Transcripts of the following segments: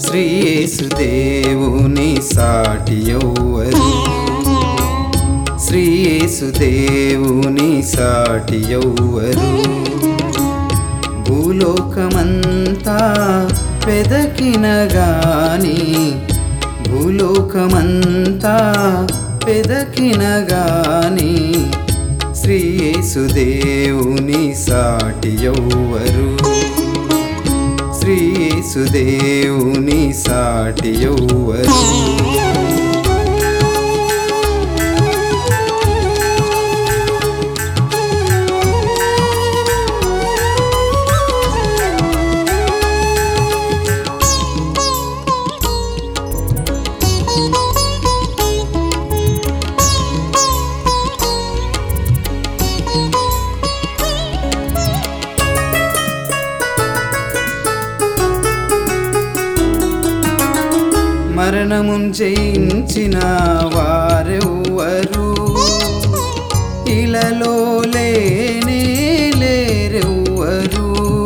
శ్రీయేసుదేవుని సాటి ఎవ్వరు శ్రీయేసుదేవుని సాటి ఎవ్వరు భూలోకమంతా వెదకిన గాని భూలోకమంతా వెదకిన గాని శ్రీయేసుదేవుని సాటి ఎవ్వరు శ్రీయేసుదేవుని సాటి ఎవ్వరు మరణమున్ జయించిన వారెవ్వరు ఇలలో లేనే లేరెవ్వరు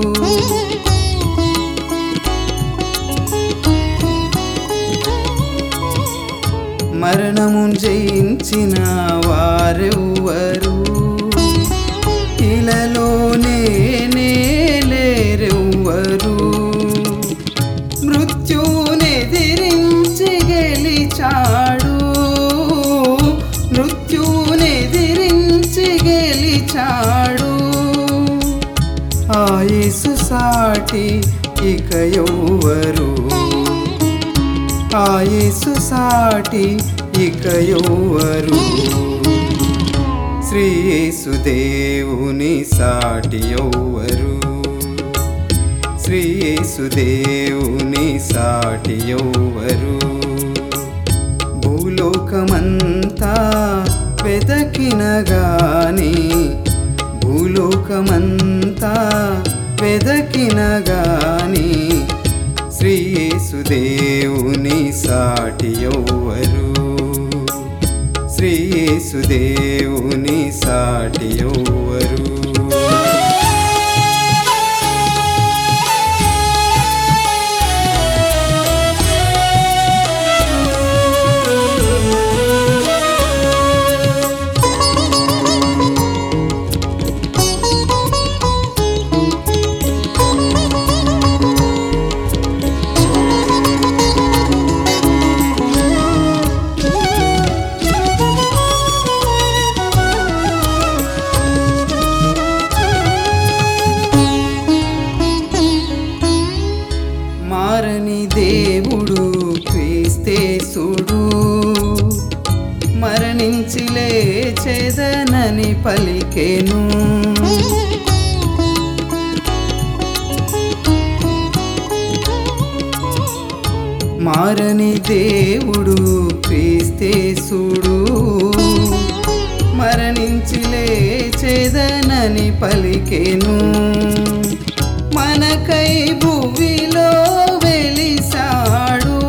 మరణమున్ జయించిన వారెవ్వరు ఇలలో నేనే లేరెవ్వరు మృత్యునెదిరించి గెలిచాడు మృత్యునెదిరించి గెలిచాడు ఆయుసు సాటి ఇక ఎవ్వరు ఆయుసు సాటి ఇక ఎవ్వరు శ్రీయేసుదేవుని సాటి ఎవ్వరు శ్రీయేసుదేవుని సాటి ఎవ్వరు భూలోకమంతా వెదకిన గాని భూలోకమంతా వెదకిన గాని శ్రీయేసుదేవుని సాటి ఎవ్వరు శ్రీయేసుదేవుని సాటి ఎవ్వరు మారని దేవుడు క్రీస్తేసుడు మరణించి లేచేదనని పలికెను మారని దేవుడు క్రీస్తేసుడు మరణించి లేచేదనని పలికెను మనకై భువిలో వెలిసాడు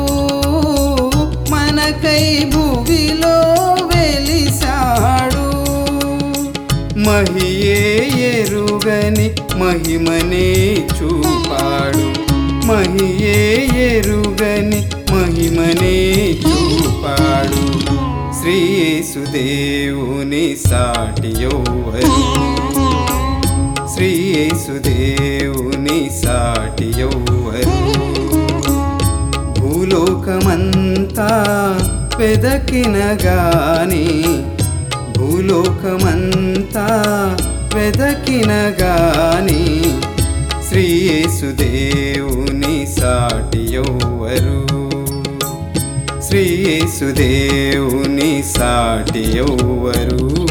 మనకై భువిలో వెలిసాడు మహియే ఎరుగని మహిమనే చూపాడు మహియే ఎరుగని మహిమనే చూపాడు శ్రీయేసుదేవుని సాటి ఎవ్వరు శ్రీయేసుదేవుని సాటి ఎవ్వరు భూలోకమంతా వెదకిన గాని భూలోకమంతా వెదకిన గాని శ్రీయేసుదేవుని సాటి ఎవ్వరు శ్రీయేసుదేవుని సాటి ఎవ్వరు